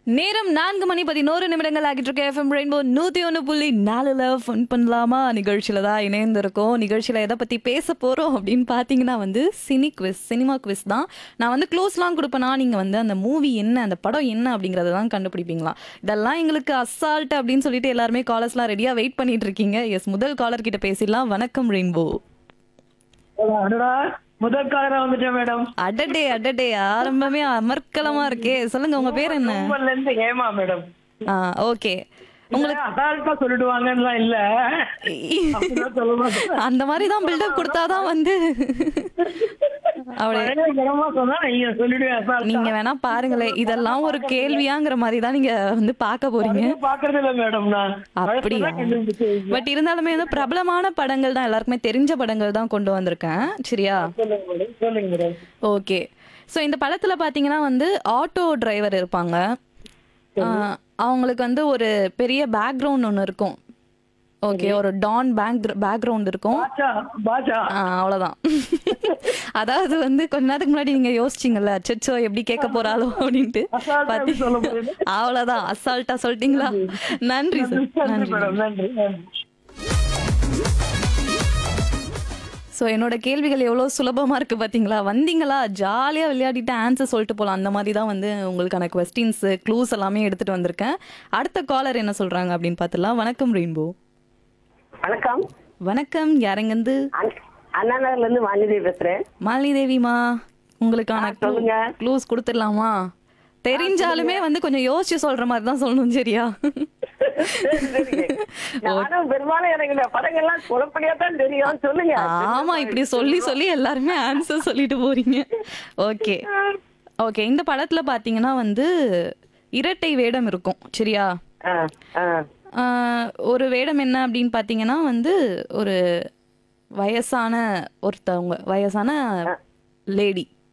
நேரம் நான்கு மணி பதினோரு நிமிடங்கள் ஆகிட்டு இருக்க எஃப்எம் ரெயின்போ நூத்தி ஒன்று புள்ளி நாலுல ஃபன் பண்ணலாமா நிகழ்ச்சியில தான் இணைந்திருக்கோம் நிகழ்ச்சியில எதை பத்தி பேச போறோம் அப்படின்னு பாத்தீங்கன்னா வந்து சினி குவிஸ் சினிமா குவிஸ் தான் நான் வந்து க்ளோஸ்லாம் கொடுப்பேனா நீங்க வந்து அந்த மூவி என்ன அந்த படம் என்ன அப்படிங்கறத தான் கண்டுபிடிப்பீங்களா இதெல்லாம் எங்களுக்கு அசால்ட் அப்படின்னு சொல்லிட்டு எல்லாருமே காலர்ஸ்லாம் ரெடியா வெயிட் பண்ணிட்டு இருக்கீங்க எஸ் முதல் காலர் கிட்ட பேசிடலாம் வணக்கம் ரெயின்போ அடடா முதல் காலரா வந்துட்டேன் மேடம் அடடே அடடே ஆரம்பமே அமர்க்கலமா இருக்கே சொல்லுங்க உங்க பேர் என்ன கும்பல்ல இருந்து ஏமா மேடம் ஆ ஓகே உங்களுக்கு அசால்ட்டா சொல்லிடுவாங்கன்னுலாம் இல்ல அப்படிலாம் சொல்ல மாட்டேன் அந்த மாதிரி தான் பில்டப் கொடுத்தாதான் வந்து அவளே பழைய கனமா சொன்னா நீங்க சொல்லிடுவேன் அசால்ட்டா நீங்க வேணா பாருங்களேன் இதெல்லாம் ஒரு கேள்வியாங்கிற மாதிரி தான் நீங்க வந்து பார்க்க போறீங்க அதுவும் பாக்குறது இல்ல மேடம் நான் அப்படியா வயசுல கண்டுபிடிச்சு வைங்க. பட் இருந்தாலுமே வந்து பிரபலமான படங்கள் தான் எல்லாருக்குமே தெரிஞ்ச படங்கள் தான் கொண்டு வந்திருக்கேன் சரியா சொல்லுங்க மேடம் சொல்லுங்க மேடம் ஓகே ஸோ இந்த படத்துல பாத்தீங்கன்னா வந்து ஆட்டோ டிரைவர் இருப்பாங்க ஆஹ் அவங்களுக்கு வந்து ஒரு பெரிய பேக்ரவுண்ட் ஒன்று இருக்கும் ஓகே ஒரு டான் பேக் பேக்ரவுண்ட் இருக்கும் பாச்சா பாச்சா ஆ, அவ்வளவுதான் அதாவது வந்து கொஞ்ச நேரத்துக்கு முன்னாடி நீங்க யோசிச்சீங்கல்ல அச்சச்சோ எப்படி கேட்க போறாளோ அப்படின்ட்டு அசால்ட்டா எப்படி சொல்ல போறீங்க அவ்வளவுதான் அசால்ட்டா சொல்லிட்டீங்களா நன்றி சார் நன்றி நன்றி மேடம் நன்றி நன்றி ஸோ என்னோட கேள்விகள் எவ்வளோ சுலபமா இருக்கு பாத்தீங்களா வந்தீங்களா ஜாலியா விளையாடிட்டு ஆன்சர் சொல்லிட்டு போலாம் அந்த மாதிரி தான் வந்து உங்களுக்கான கொஸ்டின்ஸ் க்ளூஸ் எல்லாமே எடுத்துட்டு வந்திருக்கேன் அடுத்த காலர் என்ன சொல்றாங்க அப்படின்னு பார்த்துலாம் வணக்கம் ரெயின்போ வணக்கம் வணக்கம் யாருங்கந்து அண்ணா- அண்ணா நகர்ல இருந்து வாணிதேவி பேசுறேன் மாலினி தேவிமா உங்களுக்கான ஆ, சொல்லுங்க. க்ளூஸ் கொடுத்துடலாமா தெரிஞ்சாலுமே வந்து கொஞ்சம் யோசிச்சு சொல்ற மாதிரி தான் சொல்லணும் சரியா சரிங்க. நானும் பெரும்பாலும் எனக்கு இந்த படங்கள்லாம் குழப்படியா தான் தெரியும் சொல்லுங்க ஆமா இப்படி சொல்லி சொல்லி எல்லாருமே ஆன்சர் சொல்லிட்டு போறீங்க ஓகே ஓகே இந்த படத்துல பாத்தீங்கன்னா வந்து இரட்டை வேடம் இருக்கும் சரியா ஆ, ஆ. ஆஹ் ஒரு வேடம் என்ன அப்படின்னு பாத்தீங்கன்னா வந்து ஒரு வயசான ஒருத்தவங்க வயசான லேடி